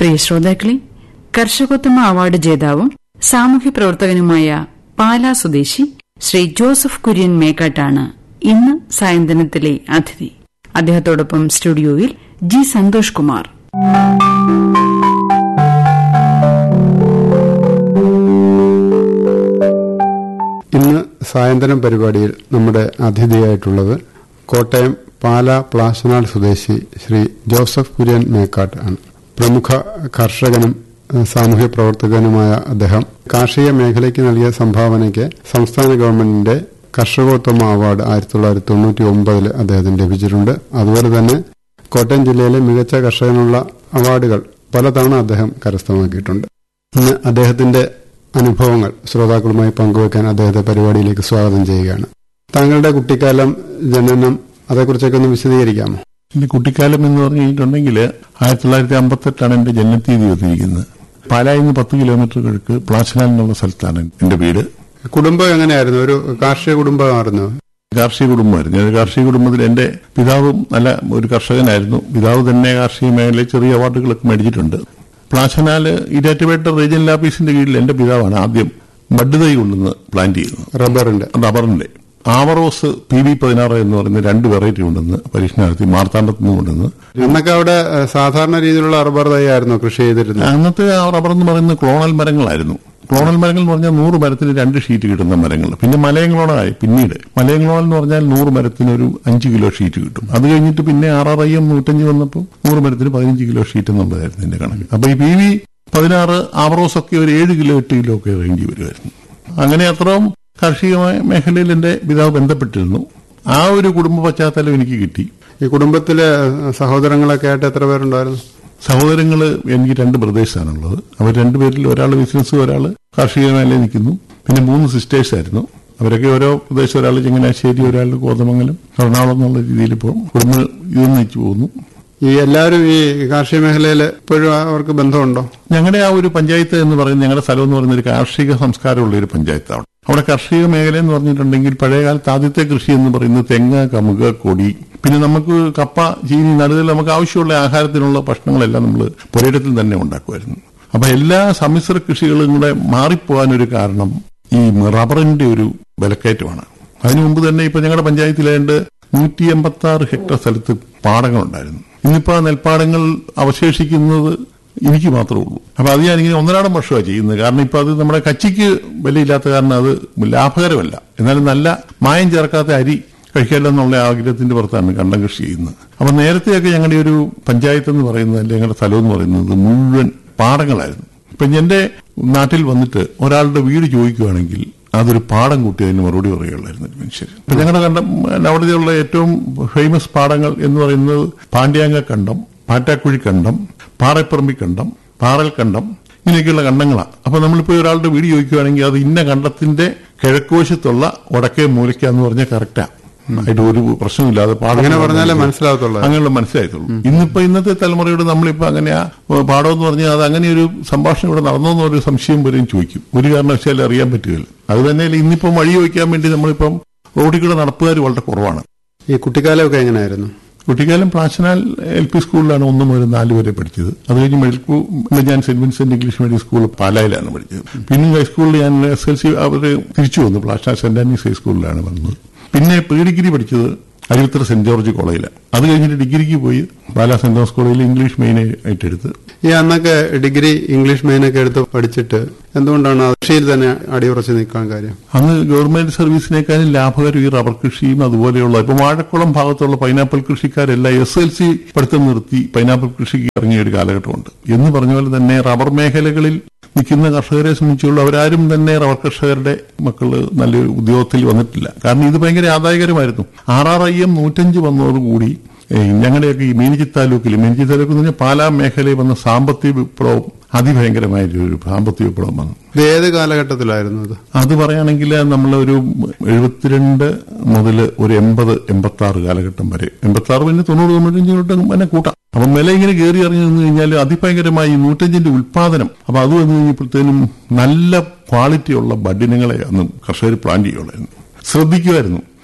പ്രിയ ശ്രോതാക്കളെ കർഷകോത്തമ അവാർഡ് ജേതാവും സാമൂഹ്യ പ്രവർത്തകനുമായ പാലാ സ്വദേശി ശ്രീ ജോസഫ് കുര്യൻ മേക്കാട്ടാണ് ഇന്ന് സായന്തനത്തിലെ അതിഥി അദ്ദേഹത്തോടൊപ്പം സ്റ്റുഡിയോയിൽ ജി സന്തോഷ് കുമാർ ഇന്ന് സായന്തനം പരിപാടിയിൽ നമ്മുടെ അതിഥിയായിട്ടുള്ളത് കോട്ടയം പാല പ്ലാശനാട് സ്വദേശി ശ്രീ ജോസഫ് കുര്യൻ മേക്കാട്ട് ആണ് പ്രമുഖ കർഷകനും ഏഹ്, സാമൂഹ്യ പ്രവർത്തകനുമായ അദ്ദേഹം കാർഷിക മേഖലയ്ക്ക് നൽകിയ സംഭാവനയ്ക്ക് സംസ്ഥാന ഗവൺമെന്റിന്റെ കർഷകോത്തമ അവാർഡ് ആയിരത്തി തൊള്ളായിരത്തി തൊണ്ണൂറ്റി ഒമ്പതിൽ അദ്ദേഹത്തിന് ലഭിച്ചിട്ടുണ്ട് അതുപോലെ തന്നെ കോട്ടയം ജില്ലയിലെ മികച്ച കർഷകനുള്ള അവാർഡുകൾ പലതവണ അദ്ദേഹം കരസ്ഥമാക്കിയിട്ടുണ്ട് ഇന്ന് അദ്ദേഹത്തിന്റെ അനുഭവങ്ങൾ ശ്രോതാക്കളുമായി പങ്കുവെക്കാൻ അദ്ദേഹത്തെ പരിപാടിയിലേക്ക് സ്വാഗതം ചെയ്യുകയാണ് താങ്കളുടെ കുട്ടിക്കാലം ജനനം അതേക്കുറിച്ചൊക്കെ ഒന്ന് വിശദീകരിക്കാമോ എന്റെ കുട്ടിക്കാലം എന്ന് പറഞ്ഞിട്ടുണ്ടെങ്കിൽ ആയിരത്തി തൊള്ളായിരത്തി അമ്പത്തെട്ടാണ് എന്റെ ജന്മത്തീയതി വന്നിരിക്കുന്നത് പാലായിൽ നിന്ന് പത്ത് കിലോമീറ്റർ കിഴക്ക് പ്ലാച്ചനാൽ എന്നുള്ള സ്ഥലത്താണ് എന്റെ വീട് കുടുംബം എങ്ങനെയായിരുന്നു ഒരു കാർഷിക കുടുംബമായിരുന്നു കാർഷിക കുടുംബമായിരുന്നു ഞാൻ ഒരു കാർഷിക കുടുംബത്തിൽ എന്റെ പിതാവും നല്ല ഒരു കർഷകനായിരുന്നു പിതാവ് തന്നെ കാർഷിക മേഖലയിൽ ചെറിയ അവാർഡുകളൊക്കെ മേടിച്ചിട്ടുണ്ട് പ്ലാച്ചനാല് ഇരാറ്റുപേട്ട റീജിയണൽ ഓഫീസിന്റെ കീഴിൽ എന്റെ പിതാവാണ് ആദ്യം ബഡ് തൈ കൊണ്ടുവന്ന് പ്ലാന്റ് ചെയ്യുന്നത് റബ്ബറിന്റെ റബ്ബറിന്റെ ആവറോസ് പി ബി പതിനാറ് എന്ന് പറയുന്ന രണ്ട് വെറൈറ്റി ഉണ്ടെന്ന് പരീക്ഷണം നടത്തി മാർത്താണ്ഡത്ത് നിന്ന് കൊണ്ടുവന്ന് അന്നൊക്കെ അവിടെ ഏഹ്, സാധാരണ രീതിയിലുള്ള റബ്ബർ തൈയായിരുന്നു കൃഷി ചെയ്തിരുന്നത് അന്നത്തെ ആ റബ്ബർ എന്ന് പറയുന്നത് ക്ലോണൽ മരങ്ങളായിരുന്നു ക്ലോണൽ മരങ്ങൾ എന്ന് പറഞ്ഞാൽ നൂറ് മരത്തിന് രണ്ട് ഷീറ്റ് കിട്ടുന്ന മരങ്ങൾ പിന്നെ മലയങ്ങളോണായി പിന്നീട് മലയങ്ങളോൺ എന്ന് പറഞ്ഞാൽ നൂറ് മരത്തിന് ഒരു അഞ്ച് കിലോ ഷീറ്റ് കിട്ടും അത് കഴിഞ്ഞിട്ട് പിന്നെ ആറാറയ്യം നൂറ്റഞ്ച് വന്നപ്പോൾ നൂറ് മരത്തിന് പതിനഞ്ച് കിലോ ഷീറ്റ് എന്നുള്ളതായിരുന്നു എന്റെ കണക്ക് അപ്പൊ ഈ പി വി പതിനാറ് ആവറോസ് ഒക്കെ ഒരു ഏഴ് കിലോ എട്ട് കിലോ ഒക്കെ റേഞ്ച് വരുമായിരുന്നു അങ്ങനെ അത്രയും കാർഷികമായ മേഖലയിൽ എന്റെ പിതാവ് ബന്ധപ്പെട്ടിരുന്നു ആ ഒരു കുടുംബ പശ്ചാത്തലം എനിക്ക് കിട്ടി ഈ കുടുംബത്തിലെ ഏഹ്, സഹോദരങ്ങളൊക്കെ ആയിട്ട് എത്ര പേരുണ്ടായിരുന്നു സഹോദരങ്ങള് എനിക്ക് രണ്ട് ബ്രദേഴ്സാണുള്ളത് അവർ രണ്ടുപേരിൽ ഒരാൾ ബിസിനസ് ഒരാൾ കാർഷിക മേഖലയിൽ നിൽക്കുന്നു പിന്നെ മൂന്ന് സിസ്റ്റേഴ്സ് ആയിരുന്നു അവരൊക്കെ ഓരോ പ്രദേശം ഒരാൾ ചങ്ങനാശ്ശേരി ഒരാൾ കോതമംഗലം എറണാകുളം എന്നുള്ള രീതിയിൽ ഇപ്പോൾ കുടുംബം ഇതൊന്നിച്ചു പോകുന്നു ഈ എല്ലാവരും ഈ കാർഷിക മേഖലയിൽ ഇപ്പോഴും അവർക്ക് ബന്ധമുണ്ടോ ഞങ്ങളുടെ ആ ഒരു പഞ്ചായത്ത് എന്ന് പറയുന്നത് ഞങ്ങളുടെ സ്ഥലം എന്ന് പറയുന്ന ഒരു കാർഷിക സംസ്കാരമുള്ള ഒരു പഞ്ചായത്താണ് അവിടെ കാർഷിക മേഖല എന്ന് പറഞ്ഞിട്ടുണ്ടെങ്കിൽ പഴയകാലത്ത് ആദ്യത്തെ കൃഷി എന്ന് പറയുന്നത് തെങ്ങ് കമുക് കൊടി പിന്നെ നമുക്ക് കപ്പ ചീനി നടുതൽ നമുക്ക് ആവശ്യമുള്ള ആഹാരത്തിനുള്ള ഭക്ഷണങ്ങളെല്ലാം നമ്മൾ പുരയിടത്തിൽ തന്നെ ഉണ്ടാക്കുമായിരുന്നു അപ്പൊ എല്ലാ സമ്മിശ്ര കൃഷികളും കൂടെ മാറിപ്പോകാനൊരു കാരണം ഈ റബ്ബറിന്റെ ഒരു വിലക്കയറ്റമാണ് അതിനു മുമ്പ് തന്നെ ഇപ്പൊ ഞങ്ങളുടെ പഞ്ചായത്തിലേണ്ട് നൂറ്റി എൺപത്തി ആറ് ഹെക്ടർ സ്ഥലത്ത് പാടങ്ങളുണ്ടായിരുന്നു ഇന്നിപ്പോ ആ നെൽപ്പാടങ്ങൾ അവശേഷിക്കുന്നത് എനിക്ക് മാത്രമേ ഉള്ളൂ അപ്പൊ അത് ഞാനിങ്ങനെ ഒന്നരാടം വർഷമാണ് ചെയ്യുന്നത് കാരണം ഇപ്പൊ അത് നമ്മുടെ കച്ചിക്ക് വിലയില്ലാത്ത കാരണം അത് ലാഭകരമല്ല എന്നാലും നല്ല മായം ചേർക്കാത്ത അരി കഴിക്കാമല്ലോ എന്നുള്ള ആഗ്രഹത്തിന്റെ പുറത്താണ് കണ്ടം കൃഷി ചെയ്യുന്നത് അപ്പൊ നേരത്തെയൊക്കെ ഞങ്ങളുടെ ഒരു പഞ്ചായത്ത് എന്ന് പറയുന്നത് അല്ലെങ്കിൽ ഞങ്ങളുടെ സ്ഥലം എന്ന് പറയുന്നത് മുഴുവൻ പാടങ്ങളായിരുന്നു ഇപ്പൊ എന്റെ നാട്ടിൽ വന്നിട്ട് ഒരാളുടെ വീട് ചോദിക്കുകയാണെങ്കിൽ അതൊരു പാടം കൂട്ടി അതിന് മറുപടി പറയുകയുള്ളായിരുന്നു ഒരു മനുഷ്യർ ഇപ്പൊ ഞങ്ങളുടെ കണ്ടം അവിടെയുള്ള ഏറ്റവും ഫേമസ് പാടങ്ങൾ എന്ന് പറയുന്നത് പാണ്ഡ്യാംഗ കണ്ടം പാറ്റാക്കുഴി കണ്ടം പാറപ്പറമ്പി കണ്ടം പാറൽ കണ്ടം ഇങ്ങനെയൊക്കെയുള്ള കണ്ടങ്ങളാണ് അപ്പൊ നമ്മളിപ്പോ ഒരാളുടെ വീട് ചോദിക്കുകയാണെങ്കിൽ അത് ഇന്ന കണ്ടത്തിന്റെ കിഴക്കുവശത്തുള്ള വടക്കേ മൂലയ്ക്ക എന്ന് പറഞ്ഞാൽ കറക്റ്റാ ആയിട്ട് ഒരു പ്രശ്നമില്ലാതെ പാടം അങ്ങനെ പറഞ്ഞാലേ മനസ്സിലാവത്തുള്ളൂ അങ്ങനെയുള്ള മനസ്സിലായിട്ടുള്ളൂ ഇന്നിപ്പോ ഇന്നത്തെ തലമുറയോട് നമ്മളിപ്പോ അങ്ങനെ ആ പാഠം എന്ന് പറഞ്ഞാൽ അത് അങ്ങനെ ഒരു സംഭാഷണം ഇവിടെ നടന്നോ എന്നൊരു സംശയം വരെയും ചോദിക്കും ഒരു കാരണവശാലും അറിയാൻ പറ്റുകയില്ല അത് തന്നെയല്ല ഇന്നിപ്പം വഴി ചോദിക്കാൻ വേണ്ടി നമ്മളിപ്പം റോഡിൽ കൂടെ നടപ്പുകാർ വളരെ കുറവാണ് ഈ കുട്ടിക്കാലമൊക്കെ എങ്ങനെയായിരുന്നു കുട്ടിക്കാലം പ്ലാച്ചനാൽ എൽ പി സ്കൂളിലാണ് ഒന്ന് മുതൽ നാല് വരെ പഠിച്ചത് അത് കഴിഞ്ഞ് മെഡിക്കൽ സ്കൂൾ ഞാൻ saint Vincent English medium school പാലായിലാണ് പഠിച്ചത് പിന്നെ ഹൈസ്കൂളിൽ ഞാൻ എസ് എൽ സി അവർ തിരിച്ചു വന്നു പ്ലാച്ചനാൽ സെന്റ് ആനീസ് ഹൈസ്കൂളിലാണ് വന്നത് പിന്നെ പ്രീ ഡിഗ്രി പഠിച്ചത് അരുവിത്തറ സെന്റ് ജോർജ് കോളേജിലാണ് അത് കഴിഞ്ഞിട്ട് ഡിഗ്രിക്ക് പോയി പാലാ സെന്റ് തോമസ് കോളേജിൽ ഇംഗ്ലീഷ് മെയിൻ ആയിട്ട് എടുത്ത് ഈ അന്നൊക്കെ ഡിഗ്രി ഇംഗ്ലീഷ് മെയിനൊക്കെ എടുത്ത് പഠിച്ചിട്ട് എന്തുകൊണ്ടാണ് ആ കൃഷിയിൽ തന്നെ അടിയുറച്ച് നിൽക്കാൻ കാര്യം അന്ന് ഗവൺമെന്റ് സർവീസിനേക്കാളും ലാഭകരം ഈ റബ്ബർ കൃഷിയും അതുപോലെയുള്ള ഇപ്പൊ വാഴക്കുളം ഭാഗത്തുള്ള പൈനാപ്പിൾ കൃഷിക്കാരെല്ലാം എസ് എൽ സി പഠിത്തം നിർത്തി പൈനാപ്പിൾ കൃഷിക്ക് ഇറങ്ങിയ ഒരു കാലഘട്ടമുണ്ട് എന്ന് പറഞ്ഞ പോലെ തന്നെ റബ്ബർ മേഖലകളിൽ നിൽക്കുന്ന കർഷകരെ സംബന്ധിച്ചുള്ള അവരാരും തന്നെ റബ്ബർ കർഷകരുടെ മക്കള് നല്ലൊരു ഉദ്യോഗത്തിൽ വന്നിട്ടില്ല കാരണം ഇത് ഭയങ്കര ആദായകരമായിരുന്നു ആറാറയ്യം നൂറ്റഞ്ച് വന്നതോടുകൂടി ഏഹ് ഞങ്ങളുടെയൊക്കെ ഈ മീനച്ചി താലൂക്കിൽ മീനച്ചി താലൂക്ക് എന്ന് പറഞ്ഞാൽ പാലാ മേഖലയിൽ വന്ന സാമ്പത്തിക വിപ്ലവം അതിഭയങ്കരമായ ഒരു സാമ്പത്തിക വിപ്ലവം വന്നു ഇത് ഏത് കാലഘട്ടത്തിലായിരുന്നു ഇത് അത് പറയുകയാണെങ്കിൽ നമ്മളൊരു എഴുപത്തിരണ്ട് മുതൽ ഒരു എൺപത് എൺപത്തി ആറ് കാലഘട്ടം വരെ എൺപത്തി ആറ് പിന്നെ തൊണ്ണൂറ് തൊണ്ണൂറ്റഞ്ച് തൊട്ട് തന്നെ കൂട്ടാം അപ്പം വില ഇങ്ങനെ കയറി ഇറങ്ങി നിന്ന് കഴിഞ്ഞാൽ അതിഭയങ്കരമായി ഈ നൂറ്റഞ്ചിന്റെ ഉൽപാദനം അപ്പൊ അത് വന്നു കഴിഞ്ഞപ്പോഴത്തേനും നല്ല ക്വാളിറ്റിയുള്ള ബഡിനങ്ങളെ അന്ന് കർഷകർ പ്ലാൻ ചെയ്യുള്ളായിരുന്നു ശ്രദ്ധിക്കുമായിരുന്നു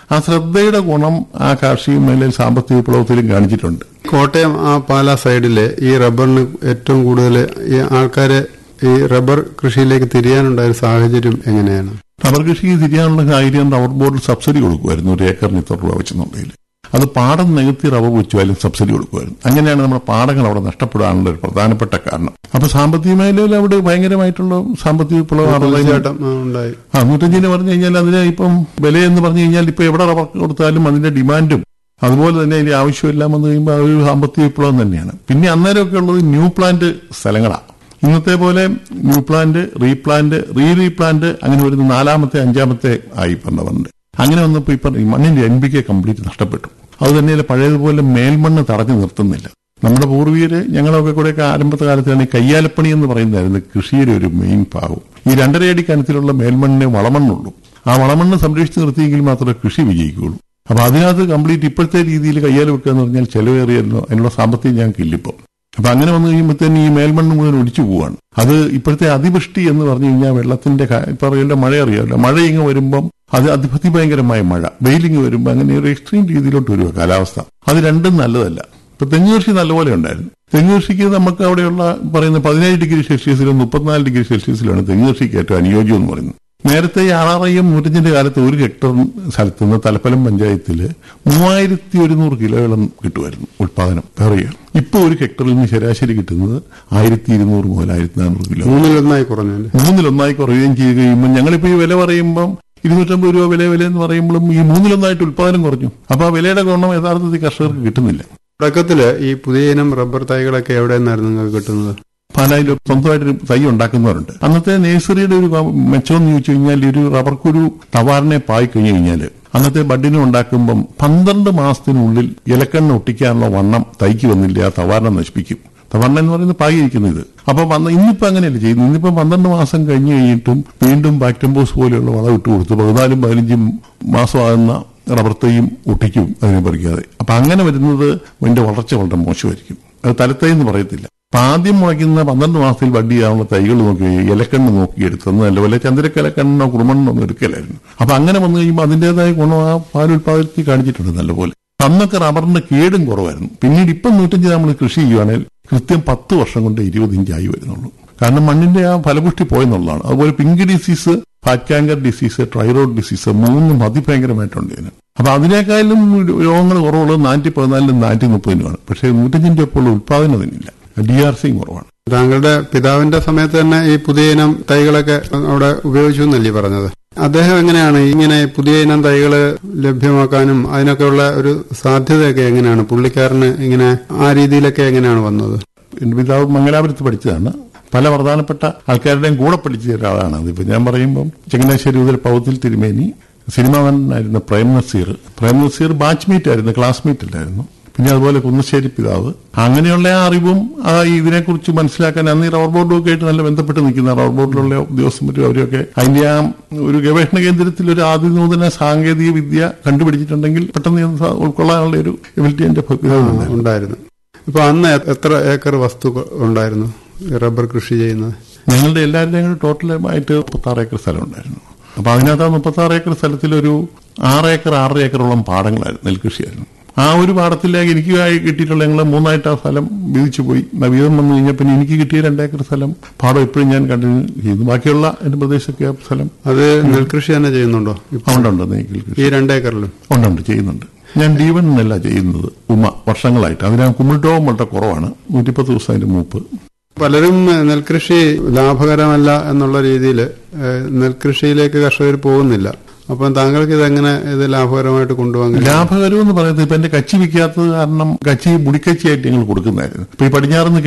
ആ ശ്രദ്ധയുടെ ഗുണം ആ കാർഷിക മേഖലയിൽ സാമ്പത്തിക വിപ്ലവത്തിലും കാണിച്ചിട്ടുണ്ട് കോട്ടയം ആ പാലാ സൈഡിലെ ഈ റബ്ബറിന് ഏറ്റവും കൂടുതൽ ഈ ആൾക്കാരെ ഈ റബ്ബർ കൃഷിയിലേക്ക് തിരിയാനുണ്ടായ ഒരു സാഹചര്യം എങ്ങനെയാണ് റബ്ബർ കൃഷിക്ക് തിരിയാനുള്ള സാഹചര്യം റബ്ബർ ബോർഡിൽ സബ്സിഡി കൊടുക്കുമായിരുന്നു ഒരു ഏക്കറിന് ഇത്ര രൂപ വെച്ചെന്നുണ്ടെങ്കിൽ അത് പാടം നികത്തി റബ്ബർ വെച്ചുമായാലും സബ്സിഡി കൊടുക്കുമായിരുന്നു അങ്ങനെയാണ് നമ്മുടെ പാടങ്ങൾ അവിടെ നഷ്ടപ്പെടാനുള്ള ഒരു പ്രധാനപ്പെട്ട കാരണം അപ്പൊ സാമ്പത്തിക മേഖലയിൽ അവിടെ ഭയങ്കരമായിട്ടുള്ള സാമ്പത്തിക വിപ്ലവം നടന്നത് തീർച്ചയായിട്ടും ആ, ഉണ്ടായി ആ നൂറ്റഞ്ചിന് പറഞ്ഞു കഴിഞ്ഞാൽ അതിന് ഇപ്പം വിലയെന്ന് പറഞ്ഞു കഴിഞ്ഞാൽ ഇപ്പൊ എവിടെ റബ്ബർ കൊടുത്താലും അതിന്റെ ഡിമാൻഡും അതുപോലെ തന്നെ അതിന്റെ ആവശ്യമെല്ലാം വന്നു കഴിയുമ്പോൾ അത് ഒരു സാമ്പത്തിക വിപ്ലവം തന്നെയാണ് പിന്നെ അന്നേരമൊക്കെ ഉള്ളത് ന്യൂ പ്ലാന്റ് സ്ഥലങ്ങളാണ് ഇന്നത്തെ പോലെ new plant replant re replant അങ്ങനെ വരുന്ന നാലാമത്തെ അഞ്ചാമത്തെ ആയി പറഞ്ഞവരുണ്ട് അങ്ങനെ വന്നപ്പോൾ ഇപ്പം ഈ മണ്ണിന്റെ എൻ ബി കെ കംപ്ലീറ്റ് നഷ്ടപ്പെട്ടു അത് തന്നെയല്ല പഴയതുപോലെ മേൽമണ്ണ് തടഞ്ഞു നിർത്തുന്നില്ല നമ്മുടെ പൂർവികര് ഞങ്ങളൊക്കെ കൂടെയൊക്കെ ആരംഭത്തെ കാലത്താണ് ഈ കയ്യാലപ്പണി എന്ന് പറയുന്നതായിരുന്നു കൃഷിയുടെ ഒരു മെയിൻ ഭാഗം ഈ രണ്ടര അടി കനത്തിലുള്ള മേൽമണ്ണിനെ വളമണ്ണുള്ളൂ ആ വളമണ്ണ് സംരക്ഷിച്ച് നിർത്തിയെങ്കിൽ മാത്രമേ കൃഷി വിജയിക്കുകയുള്ളൂ അപ്പൊ അതിനകത്ത് കംപ്ലീറ്റ് ഇപ്പോഴത്തെ രീതിയിൽ കയ്യാൽ വെക്കുക എന്ന് പറഞ്ഞാൽ ചെലവേറിയല്ലോ അതിനുള്ള സാമ്പത്തികം ഞങ്ങൾക്ക് ഇല്ലിപ്പം അപ്പൊ അങ്ങനെ വന്നു കഴിയുമ്പോഴത്തേന് ഈ മേൽമണ്ണ് മുഴുവൻ ഒലിച്ചു പോവാണ് അത് ഇപ്പോഴത്തെ അതിവൃഷ്ടി എന്ന് പറഞ്ഞു കഴിഞ്ഞാൽ വെള്ളത്തിന്റെ കാ- ഇപ്പൊ അറിയാലോ മഴ അറിയാമല്ലോ മഴ ഇങ്ങ് വരുമ്പം അത് അതിഭയങ്കരമായ മഴ വെയിലിങ് വരുമ്പോൾ അങ്ങനെ ഒരു എക്സ്ട്രീം രീതിയിലോട്ട് വരുക കാലാവസ്ഥ അത് രണ്ടും നല്ലതല്ല ഇപ്പൊ തെങ്ങ് കൃഷി നല്ലപോലെ ഉണ്ടായിരുന്നു തെങ്ങ് കൃഷിക്ക് നമുക്ക് അവിടെയുള്ള പറയുന്ന പതിനേഴ് ഡിഗ്രി സെൽഷ്യസിലും മുപ്പത്തിനാല് ഡിഗ്രി സെൽഷ്യസിലാണ് തെങ്ങ് കൃഷിക്ക് ഏറ്റവും അനുയോജ്യം എന്ന് പറയുന്നത് നേരത്തെ ഈ ആർ ആർ ഐ എം നൂറ്റഞ്ചിന്റെ കാലത്ത് ഒരു ഹെക്ടർ സ്ഥലത്ത് നിന്ന് തലപ്പലം പഞ്ചായത്തിൽ മൂവായിരത്തി ഒരുന്നൂറ് കിലോയോളം കിട്ടുമായിരുന്നു ഉത്പാദനം പറയുക ഇപ്പൊ ഒരു ഹെക്ടറിൽ നിന്ന് ശരാശരി കിട്ടുന്നത് ആയിരത്തി ഇരുന്നൂറ് മുതൽ ആയിരത്തി നാനൂറ് കിലോ മൂന്നിലൊന്നായി കുറഞ്ഞല്ലേ മൂന്നിലൊന്നായി കുറയുകയും ചെയ്യുക കഴിയുമ്പോൾ ഞങ്ങളിപ്പോ ഈ വില പറയുമ്പം ഇരുന്നൂറ്റമ്പത് രൂപ വില വില എന്ന് പറയുമ്പോഴും ഈ മൂന്നിലൊന്നായിട്ട് ഉത്പാദനം കുറഞ്ഞു അപ്പൊ ആ വിലയുടെ ഗുണം യഥാർത്ഥത്തിൽ കർഷകർക്ക് കിട്ടുന്നില്ല തുടക്കത്തില് ഈ പുതിയ ഇനം റബ്ബർ തൈകളൊക്കെ എവിടെ നിന്നായിരുന്നു നിങ്ങൾക്ക് കിട്ടുന്നത് പാലായിൽ സ്വന്തമായിട്ടൊരു തൈ ഉണ്ടാക്കുന്നവരുണ്ട് അന്നത്തെ നേഴ്സറിയുടെ ഒരു മെച്ചം എന്ന് ചോദിച്ചു കഴിഞ്ഞാൽ ഈ ഒരു റബ്ബർ കുരു തവാറിനെ പായി കഴിഞ്ഞു കഴിഞ്ഞാൽ അന്നത്തെ ബഡിനെ ഉണ്ടാക്കുമ്പം പന്ത്രണ്ട് മാസത്തിനുള്ളിൽ ഇലക്കണ്ണ് ഒട്ടിക്കാനുള്ള വണ്ണം തൈക്ക് വന്നില്ല ആ തവാറിനെ നശിപ്പിക്കും തവാറിന എന്ന് പറയുന്നത് പായി ഇരിക്കുന്നത് ഇത് അപ്പൊ വന്ന ഇന്നിപ്പോ അങ്ങനെയല്ല ചെയ്യുന്നത് ഇന്നിപ്പോ പന്ത്രണ്ട് മാസം കഴിഞ്ഞു കഴിഞ്ഞിട്ടും വീണ്ടും ബാക്ടംബോസ് പോലെയുള്ള വളം ഇട്ട് കൊടുത്ത് പതിനാലും പതിനഞ്ചും മാസമാകുന്ന റബ്ബർ തൈയും ഒട്ടിക്കും അതിനെ പറിക്കാതെ അപ്പൊ അങ്ങനെ വരുന്നത് അതിന്റെ വളർച്ച വളരെ മോശമായിരിക്കും അത് തലത്തൈ എന്ന് പറയത്തില്ല അപ്പൊ ആദ്യം മുളയ്ക്കുന്ന പന്ത്രണ്ട് മാസത്തിൽ വണ്ടിയാവുന്ന തൈകൾ നോക്കി ഇലക്കണ്ണ് നോക്കിയെടുത്തെന്ന് നല്ലപോലെ ചന്ദ്രക്കലക്കണ്ണോ കുറുമണ്ണോ ഒന്നും എടുക്കലായിരുന്നു അപ്പൊ അങ്ങനെ വന്നു കഴിയുമ്പോൾ അതിന്റേതായ ഗുണം ആ പാലുൽപാദനത്തിൽ കാണിച്ചിട്ടുണ്ട് നല്ലപോലെ അന്നൊക്കെ റബ്ബറിന്റെ കേടും കുറവായിരുന്നു പിന്നീട് ഇപ്പം നൂറ്റഞ്ച് നമ്മൾ കൃഷി ചെയ്യുവാണെങ്കിൽ കൃത്യം പത്ത് വർഷം കൊണ്ട് ഇരുപത് ഇഞ്ചായി വരുന്നുള്ളൂ കാരണം മണ്ണിന്റെ ആ ഫലപുഷ്ടി പോയെന്നുള്ളതാണ് അതുപോലെ pink disease fat canker disease ട്രൈറോഡ് ഡിസീസ് മൂന്നും അതിഭയങ്കരമായിട്ടുണ്ട് ഇതിന് അപ്പൊ അതിനേക്കാളും രോഗങ്ങൾ കുറവുള്ളത് നാനൂറ്റി പതിനാലിനും നാനൂറ്റി മുപ്പതിനുമാണ് പക്ഷേ നൂറ്റഞ്ചിന്റെ ഒപ്പമുള്ള ഉത്പാദനം അതിനില്ല ഡി ആർ സിയും കുറവാണ് താങ്കളുടെ പിതാവിന്റെ സമയത്ത് തന്നെ ഈ പുതിയ ഇനം തൈകളൊക്കെ അവിടെ ഉപയോഗിച്ചു എന്നല്ലേ പറഞ്ഞത് അദ്ദേഹം എങ്ങനെയാണ് ഇങ്ങനെ പുതിയ ഇനം തൈകൾ ലഭ്യമാക്കാനും അതിനൊക്കെയുള്ള ഒരു സാധ്യതയൊക്കെ എങ്ങനെയാണ് പുള്ളിക്കാരന് ഇങ്ങനെ ആ രീതിയിലൊക്കെ എങ്ങനെയാണ് വന്നത് എന്റെ പിതാവ് മംഗലാപുരത്ത് പഠിച്ചതാണ് പല പ്രധാനപ്പെട്ട ആൾക്കാരുടെയും കൂടെ പഠിച്ച ഒരാളാണ് അതിപ്പോ ഞാൻ പറയുമ്പം ചങ്ങനാശ്ശേരി മുതൽ പൗത്തിൽ തിരുമേനി സിനിമാ നടനായിരുന്ന പ്രേം നസീർ പ്രേം നസീർ ബാച്ച് മീറ്റ് ആയിരുന്നു ക്ലാസ്മേറ്റ് അല്ലായിരുന്നു പിന്നെ അതുപോലെ കുന്നശ്ശേരി പിതാവ് അങ്ങനെയുള്ള ആ അറിവും ആ ഇതിനെക്കുറിച്ച് മനസ്സിലാക്കാൻ അന്ന് ഈ റബ്ബർ ബോർഡും ഒക്കെ ആയിട്ട് നല്ല ബന്ധപ്പെട്ട് നിൽക്കുന്ന റബ്ബർ ബോർഡിലുള്ള ഉദ്യോഗസ്ഥരും അവരൊക്കെ അതിന്റെ ആ ഒരു ഗവേഷണ കേന്ദ്രത്തിൽ ഒരു ആദിനൂതന സാങ്കേതിക വിദ്യ കണ്ടുപിടിച്ചിട്ടുണ്ടെങ്കിൽ പെട്ടെന്ന് ഇത് ഉൾക്കൊള്ളാനുള്ള ഒരു എബിലിറ്റി എന്റെ പിതാവിനുണ്ടായിരുന്നു. ഉണ്ടായിരുന്നു ഇപ്പൊ അന്ന് എത്ര ഏക്കർ വസ്തു ഉണ്ടായിരുന്നു ഈ റബ്ബർ കൃഷി ചെയ്യുന്നത് ഞങ്ങളുടെ എല്ലാവരുടെയും കൂടെ ടോട്ടലായിട്ട് മുപ്പത്താറ് ഏക്കർ സ്ഥലം ഉണ്ടായിരുന്നു അപ്പൊ അതിനകത്ത് ആ മുപ്പത്താറ് ഏക്കർ സ്ഥലത്തിൽ ഒരു ആറ് ഏക്കർ ആറര ഏക്കറോളം പാടങ്ങളായിരുന്നു നെൽകൃഷിയായിരുന്നു ആ ഒരു പാടത്തിലേക്ക് എനിക്ക് ആയി കിട്ടിയിട്ടുള്ള ഞങ്ങൾ മൂന്നായിട്ട് ആ സ്ഥലം വീതിച്ചു പോയി ആ വീതം വന്നു കഴിഞ്ഞാൽ പിന്നെ എനിക്ക് കിട്ടിയ രണ്ടേക്കർ സ്ഥലം പാടം ഇപ്പോഴും ഞാൻ കണ്ടിന്യൂ ചെയ്യുന്നു ബാക്കിയുള്ള എന്റെ പ്രദേശമൊക്കെ ആ സ്ഥലം അത് നെൽകൃഷി തന്നെ ചെയ്യുന്നുണ്ടോ ഇപ്പൊ ഉണ്ടുണ്ട് നെൽകൃഷി ഈ രണ്ടേക്കറിലും ഉണ്ടുണ്ട് ചെയ്യുന്നുണ്ട് ഞാൻ ഡി വൺ എന്നല്ല ചെയ്യുന്നത് ഉമ വർഷങ്ങളായിട്ട് അതിന് കുമിൾട്ടോവും വളരെ കുറവാണ് നൂറ്റിപ്പത്ത് ദിവസം അതിന്റെ മൂപ്പ് പലരും ഏഹ്, നെൽകൃഷി ലാഭകരമല്ല എന്നുള്ള രീതിയിൽ നെൽകൃഷിയിലേക്ക് കർഷകർ പോകുന്നില്ല അപ്പം താങ്കൾക്ക് ഇതെങ്ങനെ ഇത് ലാഭകരമായിട്ട് കൊണ്ടുപോകാൻ കഴിയും? ലാഭകരം എന്ന് പറയുന്നത് ഇപ്പൊ എന്റെ കച്ചി വിൽക്കാത്തത് കാരണം കച്ചി മുടിക്കച്ചിയായിട്ട് ഞങ്ങൾ കൊടുക്കുന്നതായിരുന്നു ഇപ്പൊ ഈ പടിഞ്ഞാറുനിന്ന്